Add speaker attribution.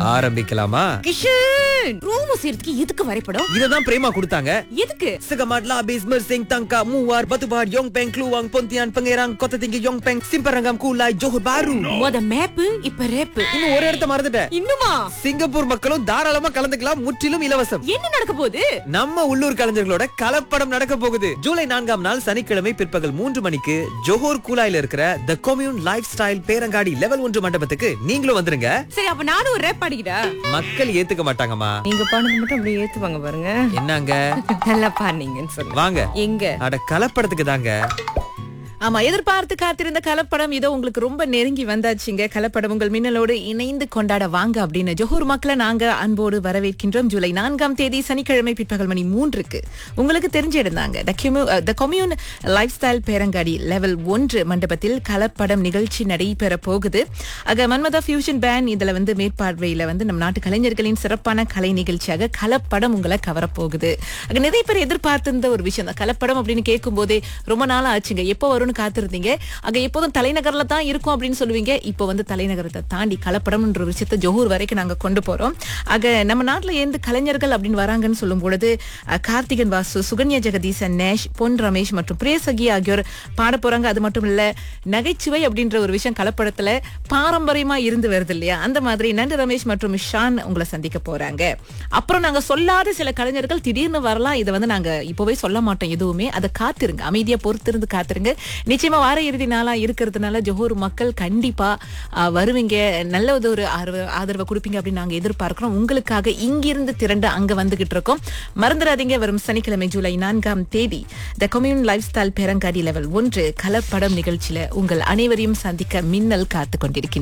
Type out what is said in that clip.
Speaker 1: ஆரம்பிக்கலாமா
Speaker 2: கிஷன் ரூம் செய்யறதுக்கு எதுக்கு வரைபடம்
Speaker 1: இததான் பிரேமா கொடுத்தாங்க
Speaker 2: எதுக்கு
Speaker 1: Segamat Labis Mersing Tangka Muar Batubar Yong Peng Kluang Pontian Pangerang Kota Tinggi Yong Peng Simparangam Kulai Johor Bahru
Speaker 2: மொத மேப்பு இப்ப ரேப்பு
Speaker 1: இன்னும் ஒரு இடத்த மறந்துட்டேன்
Speaker 2: இன்னுமா
Speaker 1: சிங்கப்பூர் மக்களும் தாராளமா கலந்துக்கலாம் முற்றிலும் இலவசம்
Speaker 2: என்ன நடக்க போகுது
Speaker 1: நம்ம உள்ளூர் கலைஞர்களோட கலப்படம் நடக்க போகுது ஜூலை நான்காம் நாள் சனிக்கிழமை பிற்பகல் மூன்று மணிக்கு ஜோஹர் கூலாயில இருக்கிற த கொம்யூன் லைஃப் ஸ்டைல் பேரங்காடி லெவல் ஒன்று மண்டபத்துக்கு நீங்களும் வந்துருங்க
Speaker 2: சரி அப்ப நானும் ஒரு ரேப் பாடிக்கிறா
Speaker 1: மக்கள் ஏத்துக்க மாட்டாங்கம்மா
Speaker 2: நீங்க பாடுறது மட்டும் அப்படியே ஏத்துவாங்க பாருங்க
Speaker 1: என்னங்க
Speaker 2: நல்லா பாடுனீங்கன்னு சொல்லுங்க
Speaker 1: வாங்க
Speaker 2: எங்க
Speaker 1: அட கலப்படத்துக்கு தாங்க
Speaker 2: ஆமா எதிர்பார்த்து காத்திருந்த கலப்படம் இதோ உங்களுக்கு ரொம்ப நெருங்கி வந்தாச்சுங்க கலப்படம் உங்கள் மின்னலோடு இணைந்து கொண்டாட வாங்க அப்படின்னு ஜோஹூர் மக்களை நாங்க அன்போடு வரவேற்கின்றோம் ஜூலை நான்காம் தேதி சனிக்கிழமை பிற்பகல் மணி மூன்றுக்கு உங்களுக்கு தெரிஞ்ச இருந்தாங்க த கொம்யூன் லைஃப் ஸ்டைல் பேரங்காடி லெவல் ஒன்று மண்டபத்தில் கலப்படம் நிகழ்ச்சி நடைபெற போகுது ஆக மன்மதா ஃபியூஷன் பேன் இதுல வந்து மேற்பார்வையில வந்து நம் நாட்டு கலைஞர்களின் சிறப்பான கலை நிகழ்ச்சியாக கலப்படம் உங்களை கவரப்போகுது ஆக நிறைய பேர் எதிர்பார்த்திருந்த ஒரு விஷயம் தான் கலப்படம் அப்படின்னு கேட்கும் போதே ரொம்ப நாளா ஆச்சுங்க எப்போ வரும்னு காத்திருந்தீங்க அங்க எப்போதும் தலைநகர்ல தான் இருக்கும் அப்படின்னு சொல்லுவீங்க இப்போ வந்து தலைநகரத்தை தாண்டி கலப்படம்ன்ற ஒரு விஷயத்தை ஜோஹூர் வரைக்கும் நாங்க கொண்டு போறோம் ஆக நம்ம நாட்டுல இருந்து கலைஞர்கள் அப்படின்னு வராங்கன்னு சொல்லும் பொழுது அஹ், கார்த்திகன் வாசு சுகன்யா ஜெகதீசன் நேஷ் பொன் ரமேஷ் மற்றும் பிரியசகி ஆகியோர் பாட போறாங்க அது மட்டும் இல்ல நகைச்சுவை அப்படின்ற ஒரு விஷயம் கலப்படத்துல பாரம்பரியமா இருந்து வருது இல்லையா அந்த மாதிரி நண்டு ரமேஷ் மற்றும் ஷான் உங்களை சந்திக்க போறாங்க அப்புறம் நாங்க சொல்லாத சில கலைஞர்கள் திடீர்னு வரலாம் இதை வந்து நாங்க இப்போவே சொல்ல மாட்டோம் எதுவுமே அதை காத்திருங்க அமைதியா பொறுத்திருந்து காத்திருங்க நிச்சயமா வார இறுதி நாளா இருக்கிறதுனால ஜோஹூர் மக்கள் கண்டிப்பா ஆஹ், வருவீங்க நல்ல ஒரு ஆர்வ ஆதரவை கொடுப்பீங்க அப்படின்னு நாங்க எதிர்பார்க்கிறோம் உங்களுக்காக இங்கிருந்து திரண்டு அங்க வந்துகிட்டு இருக்கோம் மறந்துடாதீங்க வரும் சனிக்கிழமை ஜூலை நான்காம் தேதி த கம்யூன் லைஃப் ஸ்டைல் பெரங்காடி லெவல் ஒன்று கலப்படம் நிகழ்ச்சியில உங்கள் அனைவரையும் சந்திக்க மின்னல் காத்து கொண்டிருக்கின்றன